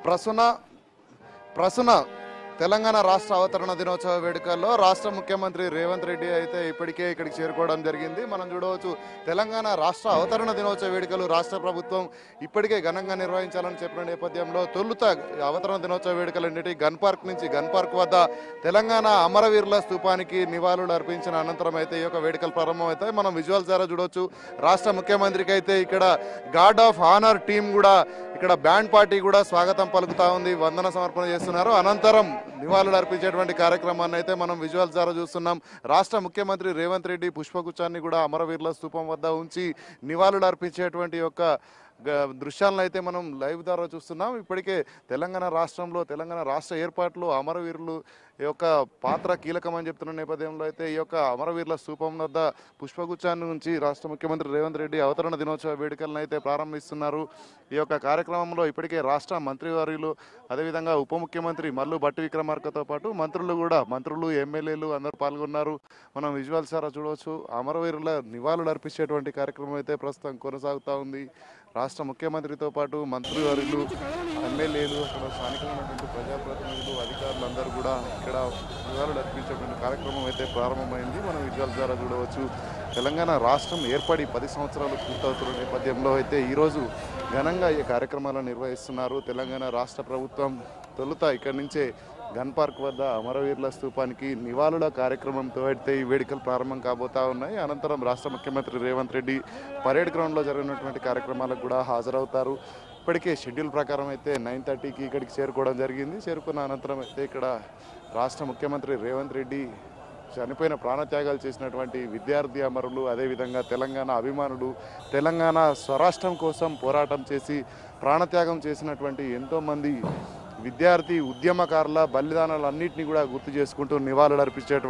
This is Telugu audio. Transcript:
ప్రసున ప్రసున తెలంగాణ రాష్ట్ర అవతరణ దినోత్సవ వేడుకల్లో రాష్ట్ర ముఖ్యమంత్రి రేవంత్ రెడ్డి అయితే ఇప్పటికే ఇక్కడికి చేరుకోవడం జరిగింది మనం చూడవచ్చు తెలంగాణ రాష్ట్ర అవతరణ దినోత్సవ వేడుకలు రాష్ట్ర ప్రభుత్వం ఇప్పటికే ఘనంగా నిర్వహించాలని చెప్పిన నేపథ్యంలో తొలుత అవతరణ దినోత్సవ వేడుకలన్నిటి గన్ పార్క్ నుంచి గన్ పార్క్ వద్ద తెలంగాణ అమరవీరుల స్తూపానికి నివాళులు అర్పించిన అనంతరం అయితే ఈ యొక్క వేడుకలు ప్రారంభమవుతాయి మనం విజువల్స్ ద్వారా చూడవచ్చు రాష్ట్ర ముఖ్యమంత్రికి అయితే ఇక్కడ గార్డ్ ఆఫ్ ఆనర్ టీం కూడా ఇక్కడ బ్యాండ్ పార్టీ కూడా స్వాగతం పలుకుతా ఉంది వందన సమర్పణ చేస్తున్నారు అనంతరం నివాళులు అర్పించేటువంటి కార్యక్రమాన్ని అయితే మనం విజువల్స్ ద్వారా చూస్తున్నాం రాష్ట్ర ముఖ్యమంత్రి రేవంత్ రెడ్డి పుష్పగుచ్చాన్ని కూడా అమరవీరుల స్తూపం వద్ద ఉంచి నివాళులు అర్పించేటువంటి యొక్క గ- దృశ్యాలను అయితే మనం లైవ్ ద్వారా చూస్తున్నాం ఇప్పటికే తెలంగాణ రాష్ట్రంలో తెలంగాణ రాష్ట్ర ఏర్పాట్లు అమరవీరులు ఈ యొక్క పాత్ర కీలకమని చెప్తున్న నేపథ్యంలో అయితే ఈ యొక్క అమరవీరుల స్తూపం వద్ద పుష్పగుచ్చాన్ని నుంచి రాష్ట్ర ముఖ్యమంత్రి రేవంత్ రెడ్డి అవతరణ దినోత్సవ వేడుకలను అయితే ప్రారంభిస్తున్నారు ఈ యొక్క కార్యక్రమంలో ఇప్పటికే రాష్ట్ర మంత్రివర్యులు అదేవిధంగా ఉప ముఖ్యమంత్రి మల్లు భట్టి విక్రమార్కతో పాటు మంత్రులు కూడా మంత్రులు ఎమ్మెల్యేలు అందరూ పాల్గొన్నారు మనం విజువల్స్ ద్వారా చూడవచ్చు అమరవీరుల నివాళులు అర్పించేటువంటి కార్యక్రమం అయితే ప్రస్తుతం కొనసాగుతూ ఉంది రాష్ట్ర ముఖ్యమంత్రితో పాటు మంత్రివర్యులు ఎమ్మెల్యేలు అక్కడ స్థానికమైనటువంటి ప్రజాప్రతినిధులు అధికారులు అందరూ కూడా ఇక్కడ నివాళులు అర్పించేటువంటి కార్యక్రమం అయితే ప్రారంభమైంది మనం విజువల్స్ ద్వారా చూడవచ్చు తెలంగాణ రాష్ట్రం ఏర్పడి పది సంవత్సరాలు పూర్తవుతున్న నేపథ్యంలో అయితే ఈరోజు ఘనంగా ఈ కార్యక్రమాలను నిర్వహిస్తున్నారు తెలంగాణ రాష్ట్ర ప్రభుత్వం తొలుత ఇక్కడి నుంచే గన్ పార్క్ వద్ద అమరవీరుల స్తూపానికి నివాళుల కార్యక్రమంతో అయితే ఈ వేడుకలు ప్రారంభం కాబోతా ఉన్నాయి అనంతరం రాష్ట్ర ముఖ్యమంత్రి రేవంత్ రెడ్డి పరేడ్ గ్రౌండ్లో జరిగినటువంటి కార్యక్రమాలకు కూడా హాజరవుతారు ఇప్పటికే షెడ్యూల్ ప్రకారం అయితే నైన్ థర్టీకి ఇక్కడికి చేరుకోవడం జరిగింది చేరుకున్న అనంతరం అయితే ఇక్కడ రాష్ట్ర ముఖ్యమంత్రి రేవంత్ రెడ్డి చనిపోయిన ప్రాణత్యాగాలు చేసినటువంటి విద్యార్థి అమరులు అదేవిధంగా తెలంగాణ అభిమానులు తెలంగాణ స్వరాష్ట్రం కోసం పోరాటం చేసి ప్రాణత్యాగం చేసినటువంటి ఎంతోమంది విద్యార్థి ఉద్యమకారుల బలిదానాలన్నింటినీ కూడా గుర్తు చేసుకుంటూ నివాళులు అర్పించేటువంటి